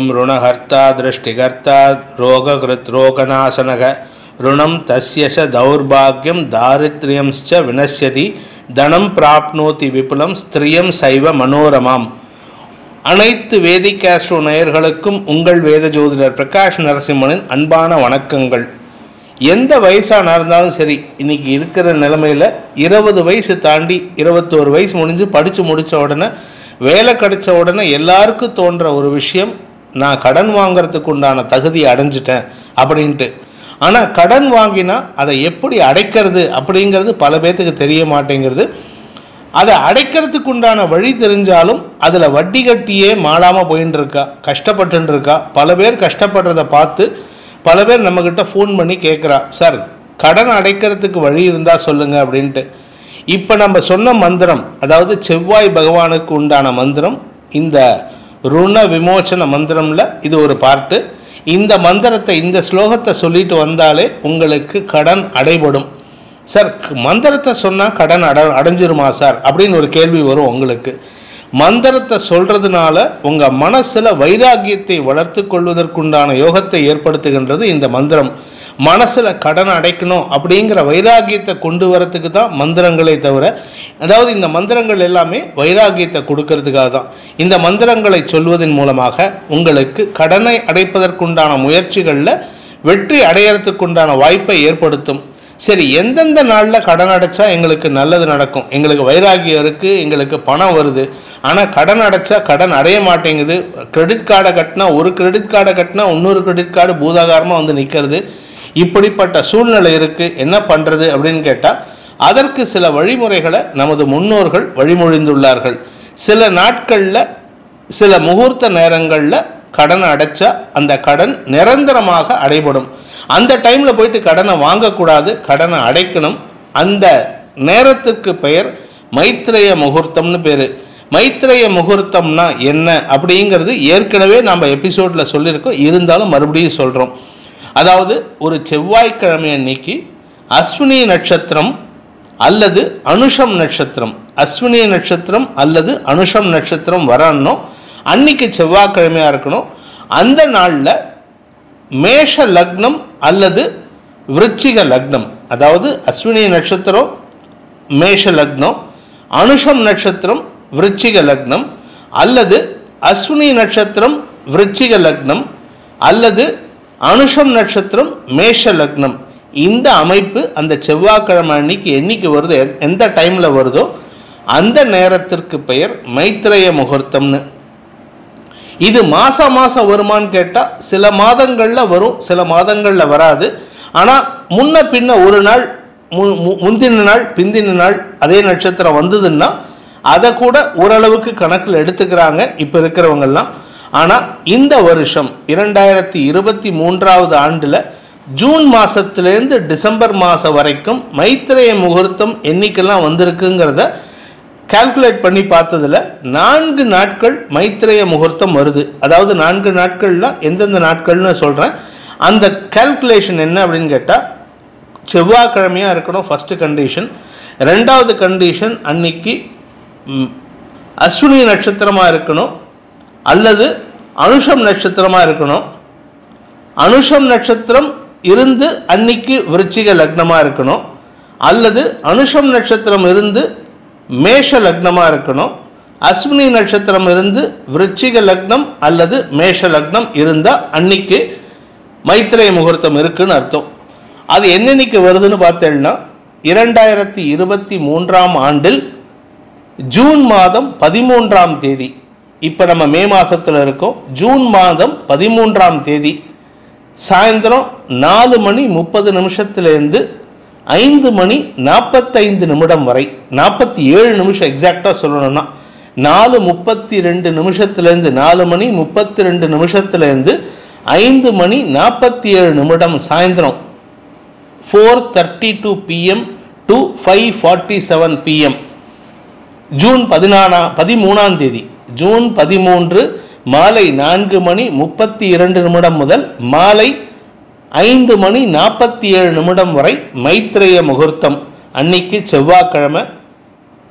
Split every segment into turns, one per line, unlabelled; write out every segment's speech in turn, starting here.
ருணஹர்த்தா திருஷ்டிகர்த்தா ரோககிருத் ரோகநாசனக ருணம் தஸ்ய ச தௌர்பாகியம் தாரித்ரியம்ச்ச வினஷ்யதி தனம் பிராப்னோதி விபுலம் ஸ்திரியம் சைவ மனோரமாம் அனைத்து வேதிக் ஆஸ்ட்ரோ நேயர்களுக்கும் உங்கள் வேத ஜோதிடர் பிரகாஷ் நரசிம்மனின் அன்பான வணக்கங்கள் எந்த வயசானா இருந்தாலும் சரி இன்னைக்கு இருக்கிற நிலைமையில இருபது வயசு தாண்டி இருபத்தோரு வயசு முடிஞ்சு படித்து முடிச்ச உடனே வேலை கிடைச்ச உடனே எல்லாருக்கும் தோன்ற ஒரு விஷயம் நான் கடன் வாங்குறதுக்கு உண்டான தகுதி அடைஞ்சிட்டேன் அப்படின்ட்டு ஆனால் கடன் வாங்கினா அதை எப்படி அடைக்கிறது அப்படிங்கிறது பல பேர்த்துக்கு தெரிய மாட்டேங்கிறது அதை அடைக்கிறதுக்கு உண்டான வழி தெரிஞ்சாலும் அதில் வட்டி கட்டியே மாடாமல் போயின்னு இருக்கா கஷ்டப்பட்டுன்னு இருக்கா பல பேர் கஷ்டப்படுறத பார்த்து பல பேர் நம்மக்கிட்ட ஃபோன் பண்ணி கேட்குறா சார் கடன் அடைக்கிறதுக்கு வழி இருந்தால் சொல்லுங்க அப்படின்ட்டு இப்போ நம்ம சொன்ன மந்திரம் அதாவது செவ்வாய் பகவானுக்கு உண்டான மந்திரம் இந்த ருண விமோச்சன மந்திரம்ல இது ஒரு பார்ட்டு இந்த மந்திரத்தை இந்த ஸ்லோகத்தை சொல்லிட்டு வந்தாலே உங்களுக்கு கடன் அடைபடும் சார் க- மந்திரத்தை சொன்னால் கடன் அட அடைஞ்சிருமா சார் அப்படின்னு ஒரு கேள்வி வரும் உங்களுக்கு மந்திரத்தை சொல்றதுனால உங்க மனசுல வைராகியத்தை வளர்த்து கொள்வதற்குண்டான யோகத்தை ஏற்படுத்துகின்றது இந்த மந்திரம் மனசுல கடன் அடைக்கணும் அப்படிங்கிற வைராகியத்தை கொண்டு வரதுக்கு தான் மந்திரங்களே தவிர அதாவது இந்த மந்திரங்கள் எல்லாமே வைராகியத்தை கொடுக்கறதுக்காக தான் இந்த மந்திரங்களை சொல்வதன் மூலமாக உங்களுக்கு கடனை அடைப்பதற்குண்டான முயற்சிகளில் வெற்றி அடையறதுக்குண்டான வாய்ப்பை ஏற்படுத்தும் சரி எந்தெந்த நாளில் கடன் அடைச்சா எங்களுக்கு நல்லது நடக்கும் எங்களுக்கு வைராகியம் இருக்குது எங்களுக்கு பணம் வருது ஆனால் கடன் அடைச்சா கடன் அடைய மாட்டேங்குது கிரெடிட் கார்டை கட்டினா ஒரு கிரெடிட் கார்டை கட்டினா இன்னொரு கிரெடிட் கார்டு பூதாகாரமாக வந்து நிற்கிறது இப்படிப்பட்ட சூழ்நிலை இருக்குது என்ன பண்ணுறது அப்படின்னு கேட்டால் அதற்கு சில வழிமுறைகளை நமது முன்னோர்கள் வழிமொழிந்துள்ளார்கள் சில நாட்களில் சில முகூர்த்த நேரங்களில் கடன் அடைச்சா அந்த கடன் நிரந்தரமாக அடைபடும் அந்த டைமில் போயிட்டு கடனை வாங்கக்கூடாது கடனை அடைக்கணும் அந்த நேரத்துக்கு பெயர் மைத்ரேய முகூர்த்தம்னு பேர் மைத்ரேய முகூர்த்தம்னா என்ன அப்படிங்கிறது ஏற்கனவே நம்ம எபிசோடில் சொல்லியிருக்கோம் இருந்தாலும் மறுபடியும் சொல்கிறோம் அதாவது ஒரு செவ்வாய்க்கிழமை அன்னைக்கு அஸ்வினி நட்சத்திரம் அல்லது அனுஷம் நட்சத்திரம் அஸ்வினி நட்சத்திரம் அல்லது அனுஷம் நட்சத்திரம் வரணும் அன்னைக்கு செவ்வாய்க்கிழமையாக இருக்கணும் அந்த நாளில் மேஷ லக்னம் அல்லது விருச்சிக லக்னம் அதாவது அஸ்வினி நட்சத்திரம் மேஷ லக்னம் அனுஷம் நட்சத்திரம் விருச்சிக லக்னம் அல்லது அஸ்வினி நட்சத்திரம் விருச்சிக லக்னம் அல்லது அனுஷம் நட்சத்திரம் மேஷ லக்னம் இந்த அமைப்பு அந்த செவ்வாய்க்கிழமை அன்னைக்கு என்னைக்கு வருதோ எ- எந்த டைமில் வருதோ அந்த நேரத்திற்கு பெயர் மைத்ரேய முகூர்த்தம்னு இது மாசம் மாசம் வருமான்னு கேட்டால் சில மாதங்களில் வரும் சில மாதங்களில் வராது ஆனால் முன்ன பின்ன ஒரு நாள் மு- மு- முந்தின நாள் பிந்தின நாள் அதே நட்சத்திரம் வந்ததுன்னா அதை கூட ஓரளவுக்கு கணக்கில் எடுத்துக்கிறாங்க இப்போ இருக்கிறவங்கெல்லாம் ஆனால் இந்த வருஷம் இரண்டாயிரத்தி இருபத்தி மூன்றாவது ஆண்டில் ஜூன் மாதத்துலேருந்து டிசம்பர் மாதம் வரைக்கும் மைத்திரேய முகூர்த்தம் என்னைக்கெல்லாம் வந்திருக்குங்கிறத கால்குலேட் பண்ணி பார்த்ததுல நான்கு நாட்கள் மைத்ரேய முகூர்த்தம் வருது அதாவது நான்கு நாட்கள்லாம் எந்தெந்த நாட்கள்னு சொல்கிறேன் அந்த கால்குலேஷன் என்ன அப்படின்னு கேட்டால் செவ்வாய்க்கிழமையாக இருக்கணும் ஃபஸ்ட்டு கண்டிஷன் ரெண்டாவது கண்டிஷன் அன்னைக்கு ம், அஸ்வினி நட்சத்திரமாக இருக்கணும் அல்லது அனுஷம் நட்சத்திரமாக இருக்கணும் அனுஷம் நட்சத்திரம் இருந்து அன்னைக்கு விருச்சிக லக்னமாக இருக்கணும் அல்லது அனுஷம் நட்சத்திரம் இருந்து மேஷ லக்னமாக இருக்கணும் அஸ்வினி நட்சத்திரம் இருந்து விருச்சிக லக்னம் அல்லது மேஷ லக்னம் இருந்தால் அன்னைக்கு மைத்திரேய முகூர்த்தம் இருக்குன்னு அர்த்தம் அது என்னன்னைக்கு வருதுன்னு பார்த்தேன்னா இரண்டாயிரத்தி இருபத்தி மூன்றாம் ஆண்டில் ஜூன் மாதம் பதிமூன்றாம் தேதி இப்போ நம்ம மே மாசத்துல இருக்கோம் ஜூன் மாதம் பதிமூன்றாம் தேதி சாயந்தரம் நாலு மணி முப்பது நிமிஷத்துலேருந்து ஐந்து மணி நாற்பத்தைந்து நிமிடம் வரை நாற்பத்தி ஏழு நிமிஷம் எக்ஸாக்டாக சொல்லணும்னா நாலு முப்பத்தி ரெண்டு நிமிஷத்துலேருந்து நாலு மணி முப்பத்தி ரெண்டு நிமிஷத்துலேருந்து ஐந்து மணி நாற்பத்தி ஏழு நிமிடம் சாயந்தரம் four thirty two PM to five forty seven PM June பதினானா பதிமூணாம் தேதி ஜூன் பதிமூன்று மாலை நான்கு மணி முப்பத்தி இரண்டு நிமிடம் முதல் மாலை ஐந்து மணி நாற்பத்தி ஏழு நிமிடம் வரை மைத்ரேய முகூர்த்தம் அன்னைக்கு செவ்வாய்க்கிழமை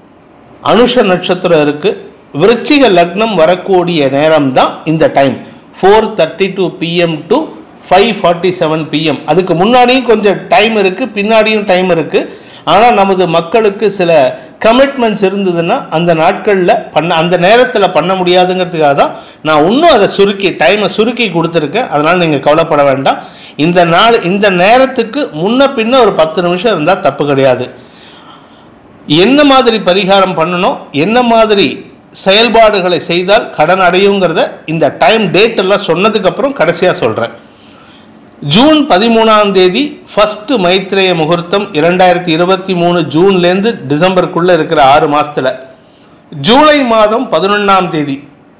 அனுஷ நட்சத்திரம் இருக்கு விருச்சிக லக்னம் வரக்கூடிய நேரம் தான் இந்த time four thirty two PM to five forty seven PM அதுக்கு முன்னாடியும் கொஞ்சம் டைம் இருக்குது பின்னாடியும் டைம் இருக்குது ஆனால் நமது மக்களுக்கு சில கமிட்மெண்ட்ஸ் இருந்ததுன்னா அந்த நாட்களில் பண்ண அந்த நேரத்தில் பண்ண முடியாதுங்கிறதுக்காக தான் நான் இன்னும் அதை சுருக்கி டைமை சுருக்கி கொடுத்துருக்கேன் அதனால் நீங்கள் கவலைப்பட வேண்டாம் இந்த நாள் இந்த நேரத்துக்கு முன்ன பின்ன ஒரு பத்து நிமிஷம் இருந்தால் தப்பு கிடையாது என்ன மாதிரி பரிகாரம் பண்ணணும் என்ன மாதிரி செயல்பாடுகளை செய்தால் கடன் அடையுங்கிறத இந்த டைம் டேட் எல்லாம் சொன்னதுக்கு அப்புறம் கடைசியாக சொல்கிறேன் ஜூன் பதிமூணாம் தேதி ஃபர்ஸ்ட் மைத்ரேய முகூர்த்தம் இரண்டாயிரத்தி இருபத்தி மூணு ஜூன்லேருந்து டிசம்பருக்குள்ளே இருக்கிற ஆறு மாசத்துல ஜூலை மாதம் பதினொன்றாம் தேதி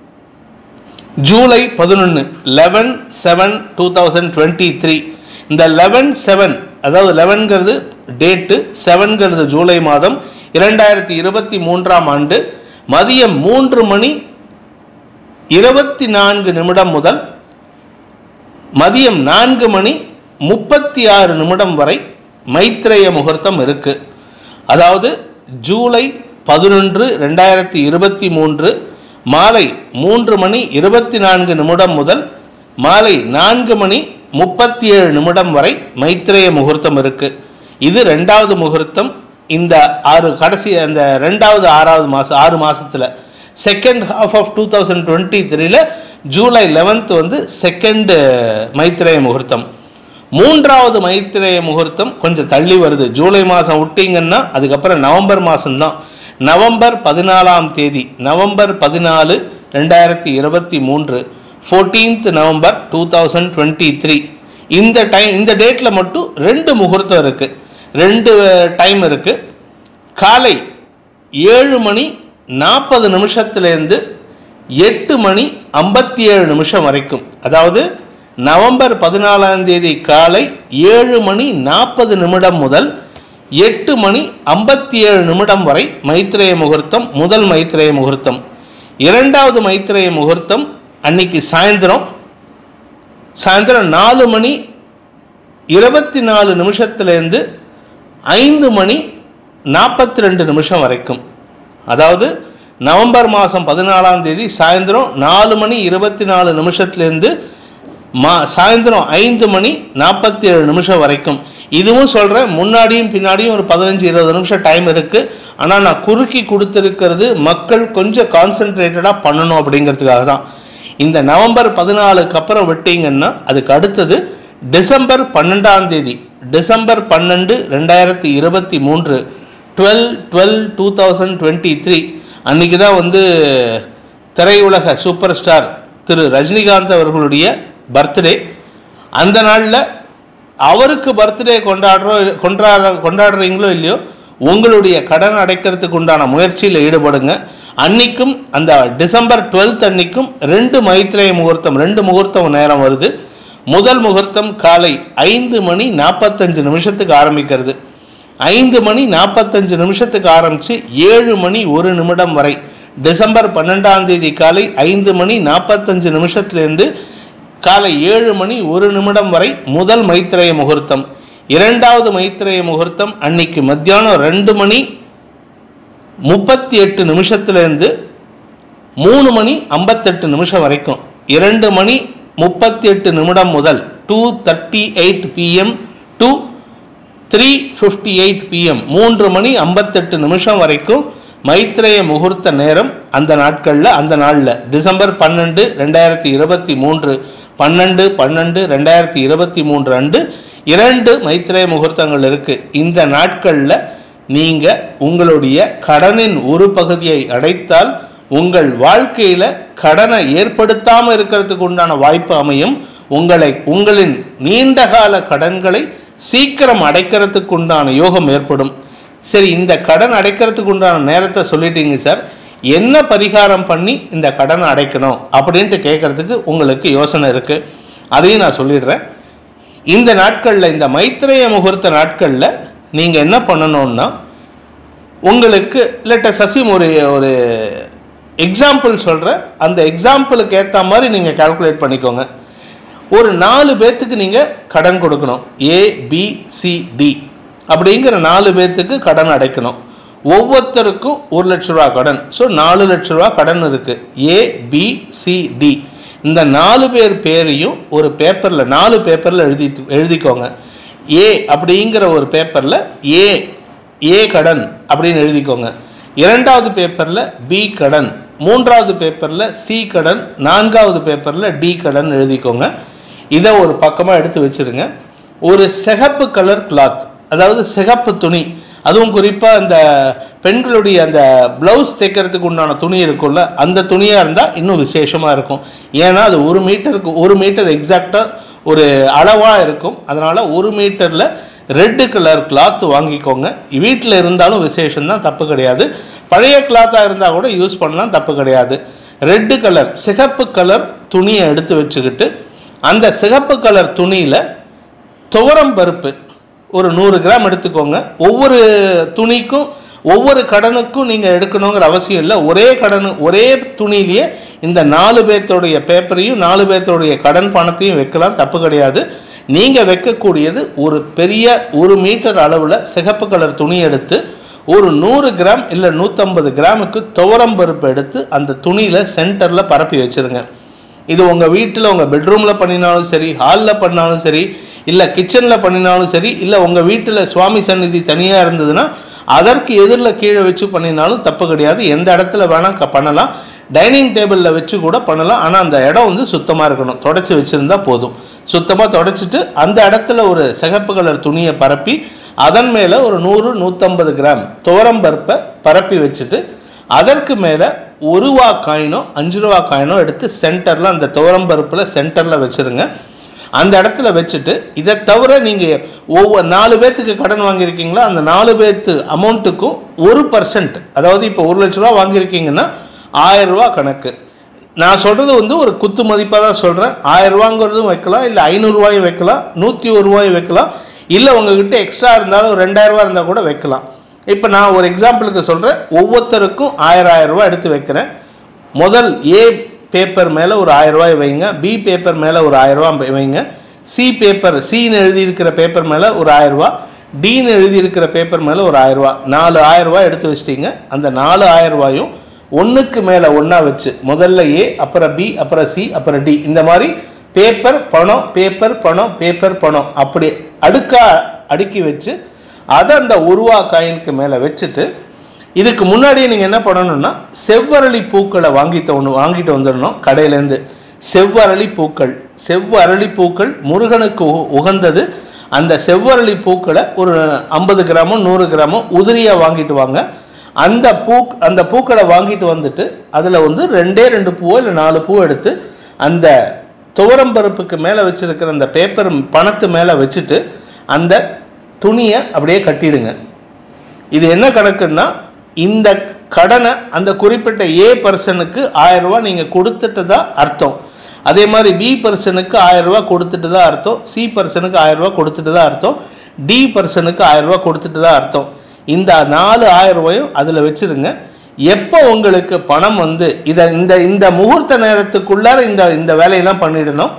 ஜூலை பதினொன்று eleven seven two thousand twenty three இந்த லெவன் செவன் அதாவது லெவன்கிறது டேட்டு செவன்கிறது ஜூலை மாதம் இரண்டாயிரத்தி இருபத்தி மூன்றாம் ஆண்டு மதியம் மூன்று மணி இருபத்தி நான்கு நிமிடம் முதல் மதியம் நான்கு மணி முப்பத்தி ஆறு நிமிடம் வரை மைத்ரேய முகூர்த்தம் இருக்கு அதாவது ஜூலை பதினொன்று ரெண்டாயிரத்தி இருபத்தி மூன்று மாலை மூன்று மணி இருபத்தி நான்கு நிமிடம் முதல் மாலை நான்கு மணி முப்பத்தி ஏழு நிமிடம் வரை மைத்ரேய முகூர்த்தம் இருக்கு இது ரெண்டாவது முகூர்த்தம் இந்த ஆறு கடைசி அந்த ரெண்டாவது ஆறாவது மாதம் ஆறு மாசத்துல second half of two thousand twenty த்ரீல ஜூலை லெவன்த் வந்து செகண்ட் மைத்ரேய முகூர்த்தம் மூன்றாவது மைத்ரேய முகூர்த்தம் கொஞ்சம் தள்ளி வருது ஜூலை மாதம் விட்டீங்கன்னா அதுக்கப்புறம் நவம்பர் மாதம்தான் நவம்பர் பதினாலாம் தேதி நவம்பர் பதினாலு ரெண்டாயிரத்தி இருபத்தி மூன்று fourteenth November two thousand twenty three இந்த டைம் இந்த டேட்டில் மட்டும் ரெண்டு முகூர்த்தம் இருக்குது ரெண்டு டைம் இருக்குது காலை ஏழு மணி நாற்பது நிமிஷத்துலேருந்து எட்டு மணி ஐம்பத்தி ஏழு நிமிஷம் வரைக்கும் அதாவது நவம்பர் பதினாலாம் தேதி காலை ஏழு மணி நாற்பது நிமிடம் முதல் எட்டு மணி ஐம்பத்தி ஏழு நிமிடம் வரை மைத்ரேய முகூர்த்தம் முதல் மைத்ரேய முகூர்த்தம் இரண்டாவது மைத்ரேய முகூர்த்தம் அன்னைக்கு சாயந்தரம் சாயந்தரம் நாலு மணி இருபத்தி நாலு நிமிஷத்துலேருந்து ஐந்து மணி நாற்பத்தி ரெண்டு நிமிஷம் வரைக்கும் அதாவது நவம்பர் மாதம் பதினாலாம் தேதி சாயந்தரம் நாலு மணி இருபத்தி நாலு நிமிஷத்துலேருந்து மா சாயந்தரம் ஐந்து மணி நாற்பத்தி ஏழு நிமிஷம் வரைக்கும் இதுவும் சொல்கிறேன் முன்னாடியும் பின்னாடியும் ஒரு பதினஞ்சு இருபது நிமிஷம் டைம் இருக்குது ஆனால் நான் குறுக்கி கொடுத்துருக்கிறது மக்கள் கொஞ்சம் கான்சென்ட்ரேட்டடாக பண்ணணும் அப்படிங்கிறதுக்காக தான் இந்த நவம்பர் பதினாலுக்கு அப்புறம் விட்டீங்கன்னா அதுக்கு அடுத்தது டிசம்பர் பன்னெண்டாம் தேதி டிசம்பர் பன்னெண்டு ரெண்டாயிரத்தி இருபத்தி மூன்று twelve twelve two thousand twenty three அன்றைக்கி தான் வந்து திரையுலக சூப்பர் ஸ்டார் திரு ரஜினிகாந்த் அவர்களுடைய பர்த்டே அந்த நாளில் அவருக்கு பர்த்டே கொண்டாடுறோம் கொண்டாடுற கொண்டாடுறீங்களோ இல்லையோ உங்களுடைய கடன் அடைக்கிறதுக்கு உண்டான முயற்சியில் ஈடுபடுங்க அன்னைக்கும் அந்த டிசம்பர் டுவெல்த் அன்னைக்கும் ரெண்டு மைத்ரேய முகூர்த்தம் ரெண்டு முகூர்த்தம் நேரம் வருது முதல் முகூர்த்தம் காலை ஐந்து மணி நாற்பத்தஞ்சு நிமிஷத்துக்கு ஆரம்பிக்கிறது ஐந்து மணி நாற்பத்தஞ்சு நிமிஷத்துக்கு ஆரம்பித்து ஏழு மணி ஒரு நிமிடம் வரை டிசம்பர் பன்னெண்டாம் தேதி காலை ஐந்து மணி நாற்பத்தஞ்சு நிமிஷத்துலேருந்து காலை ஏழு மணி ஒரு நிமிடம் வரை முதல் மைத்ரேய முகூர்த்தம் இரண்டாவது மைத்ரேய முகூர்த்தம் அன்னைக்கு மத்தியானம் ரெண்டு மணி முப்பத்தி எட்டு நிமிஷத்துலேருந்து மூணு மணி ஐம்பத்தெட்டு நிமிஷம் வரைக்கும் இரண்டு மணி முப்பத்தி எட்டு நிமிடம் முதல் two thirty eight PM to three fifty eight PM மூன்று மணி ஐம்பத்தெட்டு நிமிஷம் வரைக்கும் மைத்ரேய முகூர்த்த நேரம் அந்த நாட்களில் அந்த நாளில் டிசம்பர் பன்னெண்டு ரெண்டாயிரத்தி இருபத்தி மூன்று பன்னெண்டு பன்னெண்டு ரெண்டாயிரத்தி இருபத்தி மூன்று அன்று இரண்டு மைத்ரேய முகூர்த்தங்கள் இருக்குது இந்த நாட்களில் நீங்கள் உங்களுடைய கடனின் ஒரு பகுதியை அடைத்தால் உங்கள் வாழ்க்கையில் கடனை ஏற்படுத்தாமல் இருக்கிறதுக்கு உண்டான வாய்ப்பு அமையும் உங்களை உங்களின் நீண்டகால கடன்களை சீக்கிரம் அடைக்கிறதுக்கு உண்டான யோகம் ஏற்படும் சரி இந்த கடன் அடைக்கிறதுக்கு உண்டான நேரத்தை சொல்லிட்டீங்க சார் என்ன பரிகாரம் பண்ணி இந்த கடனை அடைக்கணும் அப்படின்ட்டு கேட்கறதுக்கு உங்களுக்கு யோசனை இருக்குது அதையும் நான் சொல்லிடுறேன் இந்த நாட்களில் இந்த மைத்ரேய முகூர்த்த நாட்களில் நீங்கள் என்ன பண்ணணும்னா உங்களுக்கு இல்லட்ட சசிம் ஒரு ஒரு எக்ஸாம்பிள் சொல்கிறேன் அந்த எக்ஸாம்பிளுக்கு ஏற்ற மாதிரி நீங்கள் கால்குலேட் பண்ணிக்கோங்க ஒரு நாலு பேர்த்துக்கு நீங்கள் கடன் கொடுக்கணும் ஏ பி சி டி அப்படிங்கிற நாலு பேர்த்துக்கு கடன் அடைக்கணும் ஒவ்வொருத்தருக்கும் ஒரு லட்ச ரூபா கடன் ஸோ நாலு லட்ச ரூபா கடன் இருக்குது ஏ பி சி டி இந்த நாலு பேர் பேரையும் ஒரு பேப்பரில் நாலு பேப்பரில் எழுதி எழுதிக்கோங்க ஏ அப்படிங்கிற ஒரு பேப்பரில் ஏ ஏ கடன் அப்படின்னு எழுதிக்கோங்க இரண்டாவது பேப்பரில் பி கடன் மூன்றாவது பேப்பரில் சி கடன் நான்காவது பேப்பரில் டி கடன் எழுதிக்கோங்க இதை ஒரு பக்கமாக எடுத்து வச்சிருங்க ஒரு சிகப்பு கலர் கிளாத் அதாவது சிகப்பு துணி அதுவும் குறிப்பாக அந்த பெண்களுடைய அந்த ப்ளவுஸ் தைக்கிறதுக்கு உண்டான துணி இருக்கும்ல அந்த துணியாக இருந்தால் இன்னும் விசேஷமாக இருக்கும் ஏன்னா அது ஒரு மீட்டருக்கு ஒரு மீட்டர் எக்ஸாக்டாக ஒரு அளவாக இருக்கும் அதனால் ஒரு மீட்டரில் ரெட்டு கலர் கிளாத் வாங்கிக்கோங்க வீட்டில் இருந்தாலும் விசேஷம் தான் தப்பு கிடையாது பழைய கிளாத்தாக இருந்தால் கூட யூஸ் பண்ணலாம் தப்பு கிடையாது ரெட்டு கலர் சிகப்பு கலர் துணியை எடுத்து வச்சுக்கிட்டு அந்த சிகப்பு கலர் துணியில் துவரம் பருப்பு ஒரு நூறு கிராம் எடுத்துக்கோங்க ஒவ்வொரு துணிக்கும் ஒவ்வொரு கடனுக்கும் நீங்கள் எடுக்கணுங்கிற அவசியம் இல்லை ஒரே கடன் ஒரே துணியிலேயே இந்த நாலு பேர்த்தோடைய பேப்பரையும் நாலு பேர்த்தோடைய கடன் பணத்தையும் வைக்கலாம் தப்பு கிடையாது நீங்கள் வைக்கக்கூடியது ஒரு பெரிய ஒரு மீட்டர் அளவில் சிகப்பு கலர் துணி எடுத்து ஒரு நூறு கிராம் இல்லை நூற்றம்பது கிராமுக்கு துவரம் பருப்பு எடுத்து அந்த துணியில் சென்டரில் பரப்பி வச்சிருங்க இது உங்கள் வீட்டில் உங்கள் பெட்ரூமில் பண்ணினாலும் சரி ஹாலில் பண்ணாலும் சரி இல்லை கிச்சனில் பண்ணினாலும் சரி இல்லை உங்கள் வீட்டில் சுவாமி சந்நிதி தனியாக இருந்ததுன்னா அதற்கு எதிரில் கீழே வச்சு பண்ணினாலும் தப்பு கிடையாது எந்த இடத்துல வேணால் க- பண்ணலாம் டைனிங் டேபிளில் வச்சு கூட பண்ணலாம் ஆனால் அந்த இடம் வந்து சுத்தமாக இருக்கணும் தொடச்சி வச்சுருந்தா போதும் சுத்தமாக தொடச்சிட்டு அந்த இடத்துல ஒரு சிகப்பு கலர் துணியை பரப்பி அதன் மேலே ஒரு நூறு நூற்றம்பது கிராம் துவரம் பருப்பை பரப்பி வச்சுட்டு அதற்கு மேலே ஒரு ரூபா காயினோ அஞ்சு ரூபா காயினோ எடுத்து சென்டரில் அந்த துவரம் பருப்பில் சென்டரில் வச்சுருங்க அந்த இடத்துல வச்சுட்டு இதை தவிர நீங்கள் ஒவ்வொரு நாலு பேர்த்துக்கு கடன் வாங்கியிருக்கீங்களா அந்த நாலு பேர்த்து அமௌண்ட்டுக்கும் ஒரு பர்சன்ட் அதாவது இப்போ ஒரு லட்ச ரூபா வாங்கியிருக்கீங்கன்னா ஆயிரம் ரூபா கணக்கு நான் சொல்கிறது வந்து ஒரு குத்து மதிப்பாக தான் சொல்கிறேன் ஆயிரம் ரூபாங்கிறதும் வைக்கலாம் இல்லை ஐநூறுரூவாயும் வைக்கலாம் நூற்றி ஒரு ரூபாயும் வைக்கலாம் இல்லை உங்ககிட்ட எக்ஸ்ட்ரா இருந்தாலும் ஒரு ரெண்டாயிரம் ரூபா இருந்தால் கூட வைக்கலாம் இப்போ நான் ஒரு எக்ஸாம்பிளுக்கு சொல்கிறேன் ஒவ்வொருத்தருக்கும் ஆயிரம் ஆயிரம் ரூபாய் எடுத்து வைக்கிறேன் முதல் ஏ பேப்பர் மேலே ஒரு ஆயிரம் ரூபாய் வைங்க பி பேப்பர் மேலே ஒரு ஆயிரம் ரூபாய் வைங்க சி பேப்பர் சின்னு எழுதியிருக்கிற பேப்பர் மேலே ஒரு ஆயிரம் ரூபாய் டின்னு எழுதியிருக்கிற பேப்பர் மேலே ஒரு ஆயிரம் ரூபாய் நாலு ஆயிரம் ரூபாய் எடுத்து வச்சிட்டீங்க அந்த நாலு ஆயிரம் ரூபாயும் ஒன்றுக்கு மேலே ஒன்றா வச்சு முதல்ல ஏ அப்புறம் பி அப்புறம் சி அப்புறம் டி இந்த மாதிரி பேப்பர் பணம் பேப்பர் பணம் பேப்பர் பணம் அப்படி அடுக்கா அடுக்கி வச்சு அதை அந்த உருவா காயினுக்கு மேலே வச்சுட்டு இதுக்கு முன்னாடியே நீங்கள் என்ன பண்ணணும்னா செவ்வரளி பூக்களை வாங்கிட்டு ஒன்று வாங்கிட்டு வந்துடணும் கடையிலேருந்து செவ்வரளி பூக்கள் செவ்வரளி பூக்கள் முருகனுக்கு உ- உகந்தது அந்த செவ்வரளி பூக்களை ஒரு ஐம்பது கிராமோ நூறு கிராமோ உதிரியாக வாங்கிட்டு வாங்க அந்த பூ அந்த பூக்களை வாங்கிட்டு வந்துட்டு அதில் வந்து ரெண்டே ரெண்டு பூவோ இல்லை நாலு பூ எடுத்து அந்த துவரம் பருப்புக்கு மேலே வச்சிருக்கிற அந்த பேப்பர் பணத்து மேலே வச்சுட்டு அந்த துணியை அப்படியே கட்டிடுங்க இது என்ன கணக்குன்னா இந்த கடனை அந்த குறிப்பிட்ட ஏ பர்சனுக்கு ஆயிரம் ரூபாய் நீங்கள் கொடுத்துட்டு தான் அர்த்தம் அதே மாதிரி பி பர்சனுக்கு ஆயிரம் ரூபாய் கொடுத்துட்டு தான் அர்த்தம் சி பர்சனுக்கு ஆயிரம் ரூபாய் கொடுத்துட்டு தான் அர்த்தம் டி பர்சனுக்கு ஆயிரம் ரூபாய் கொடுத்துட்டு தான் அர்த்தம் இந்த நாலு ஆயிரம் ரூபாயும் அதில் வச்சிருங்க எப்போ உங்களுக்கு பணம் வந்து இதை இந்த இந்த முகூர்த்த நேரத்துக்குள்ளார இந்த இந்த வேலையெல்லாம் பண்ணிடணும்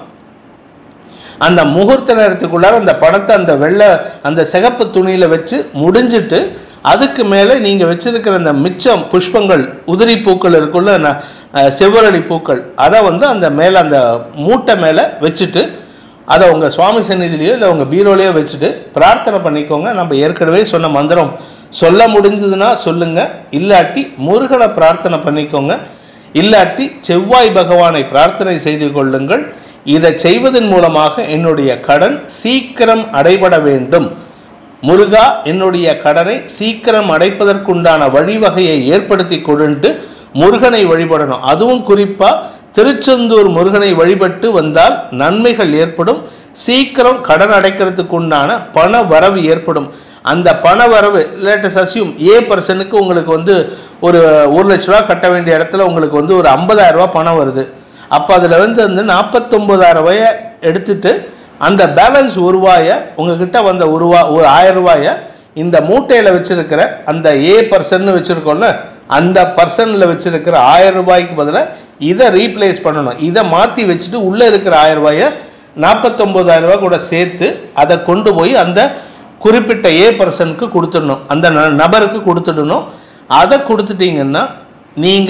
அந்த முகூர்த்த நேரத்துக்குள்ளார அந்த பணத்தை அந்த வெள்ளை அந்த சிகப்பு துணியில வச்சு முடிஞ்சிட்டு அதுக்கு மேலே நீங்க வச்சிருக்கிற அந்த மிச்சம் புஷ்பங்கள் உதிரி பூக்கள் இருக்குள்ள ந- அஹ் செவ்வரளி பூக்கள் அதை வந்து அந்த மேலே அந்த மூட்டை மேலே வச்சுட்டு அதை உங்க சுவாமி சந்நிதியிலையோ இல்லை உங்க பீரோலையோ வச்சுட்டு பிரார்த்தனை பண்ணிக்கோங்க நம்ம ஏற்கனவே சொன்ன மந்திரம் சொல்ல முடிஞ்சதுன்னா சொல்லுங்க இல்லாட்டி முருகனை பிரார்த்தனை பண்ணிக்கோங்க இல்லாட்டி செவ்வாய் பகவானை பிரார்த்தனை செய்து கொள்ளுங்கள் இதை செய்வதன் மூலமாக என்னுடைய கடன் சீக்கிரம் அடைபட வேண்டும் முருகா என்னுடைய கடனை சீக்கிரம் அடைப்பதற்குண்டான வழிவகையை ஏற்படுத்தி கொடுன்ட்டு முருகனை வழிபடணும் அதுவும் குறிப்பா திருச்செந்தூர் முருகனை வழிபட்டு வந்தால் நன்மைகள் ஏற்படும் சீக்கிரம் கடன் அடைக்கிறதுக்கு உண்டான பண வரவு ஏற்படும் அந்த பண வரவு லேட்டஸ் அசியூம் ஏ பர்சனுக்கு உங்களுக்கு வந்து ஒரு ஒரு லட்ச ரூபா கட்ட வேண்டிய இடத்துல உங்களுக்கு வந்து ஒரு 50000 ரூபாய் பணம் வருது அப்போ அதில் வந்து வந்து நாற்பத்தொம்போதாயிரம் ரூபாயை எடுத்துட்டு அந்த பேலன்ஸ் ஒரு ரூபாயை உங்ககிட்ட வந்த ஒரு ரூபா ஒரு ஆயிரம் ரூபாயை இந்த மூட்டையில் வச்சிருக்கிற அந்த ஏ பர்சன் வச்சிருக்கோம்ல அந்த பர்சனில் வச்சிருக்கிற ஆயிரம் ரூபாய்க்கு பதிலாக இதை ரீப்ளேஸ் பண்ணணும் இதை மாற்றி வச்சுட்டு உள்ளே இருக்கிற ஆயிரம் ரூபாயை நாற்பத்தொம்போதாயிரம் ரூபாய் கூட சேர்த்து அதை கொண்டு போய் அந்த குறிப்பிட்ட ஏ பர்சனுக்கு கொடுத்துடணும் அந்த ந- நபருக்கு கொடுத்துடணும் அதை கொடுத்துட்டீங்கன்னா நீங்கள்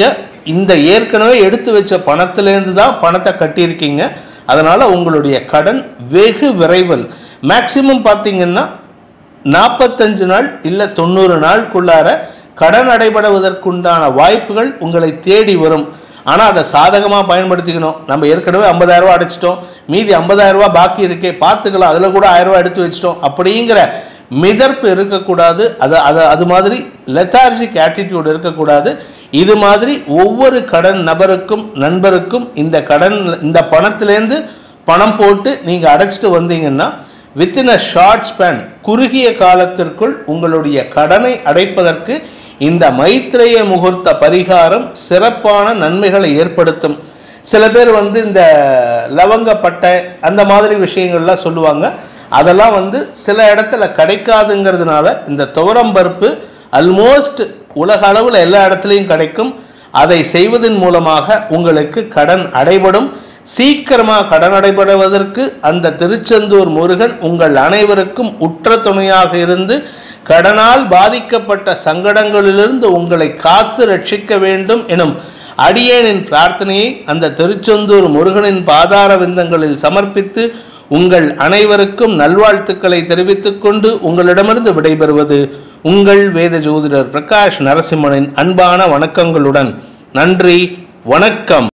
இந்த ஏற்கனவே எடுத்து வச்ச பணத்திலேருந்து தான் பணத்தை கட்டியிருக்கீங்க அதனால உங்களுடைய கடன் வெகு விரைவில் மேக்சிமம் பார்த்தீங்கன்னா நாற்பத்தஞ்சு நாள் இல்லை தொண்ணூறு நாளுக்குள்ளார கடன் அடைபடுவதற்குண்டான வாய்ப்புகள் உங்களை தேடி வரும் ஆனால் அதை சாதகமாக பயன்படுத்திக்கணும் நம்ம ஏற்கனவே 50000 ரூபாய் அடைச்சிட்டோம் மீதி 50000 ரூபாய் பாக்கி இருக்கே பார்த்துக்கலாம் அதில் கூட 1000 ரூபாய் எடுத்து வச்சிட்டோம் அப்படிங்கிற மிதர்ப்பு இருக்கக்கூடாது அது அது அது மாதிரி லெத்தார்ஜிக் ஆட்டிடியூட் இருக்கக்கூடாது இது மாதிரி ஒவ்வொரு கடன் நபருக்கும் நண்பருக்கும் இந்த கடன் இந்த பணத்திலேருந்து பணம் போட்டு நீங்கள் அடைச்சிட்டு வந்தீங்கன்னா வித்தின் அ ஷார்ட் ஸ்பேன் குறுகிய காலத்திற்குள் உங்களுடைய கடனை அடைப்பதற்கு இந்த மைத்ரேய முகூர்த்த பரிகாரம் சிறப்பான நன்மைகளை ஏற்படுத்தும் சில பேர் வந்து இந்த லவங்கப்பட்டை அந்த மாதிரி விஷயங்கள்லாம் சொல்லுவாங்க அதெல்லாம் வந்து சில இடத்துல கிடைக்காதுங்கிறதுனால இந்த துவரம் பருப்பு ஆல்மோஸ்ட் உலக அளவில் எல்லா இடத்துலையும் கிடைக்கும் அதை செய்வதன் மூலமாக உங்களுக்கு கடன் அடைபடும் சீக்கிரமாக கடன் அடைபடுவதற்கு அந்த திருச்செந்தூர் முருகன் உங்கள் அனைவருக்கும் உற்ற துணையாக இருந்து கடனால் பாதிக்கப்பட்ட சங்கடங்களிலிருந்து உங்களை காத்து ரட்சிக்க வேண்டும் எனும் அடியேனின் பிரார்த்தனையை அந்த திருச்செந்தூர் முருகனின் பாதார விந்தங்களில் சமர்ப்பித்து உங்கள் அனைவருக்கும் நல்வாழ்த்துக்களை தெரிவித்துக் கொண்டு உங்களிடமிருந்து விடைபெறுவது உங்கள் வேத ஜோதிடர் பிரகாஷ் நரசிம்மனின் அன்பான வணக்கங்களுடன் நன்றி வணக்கம்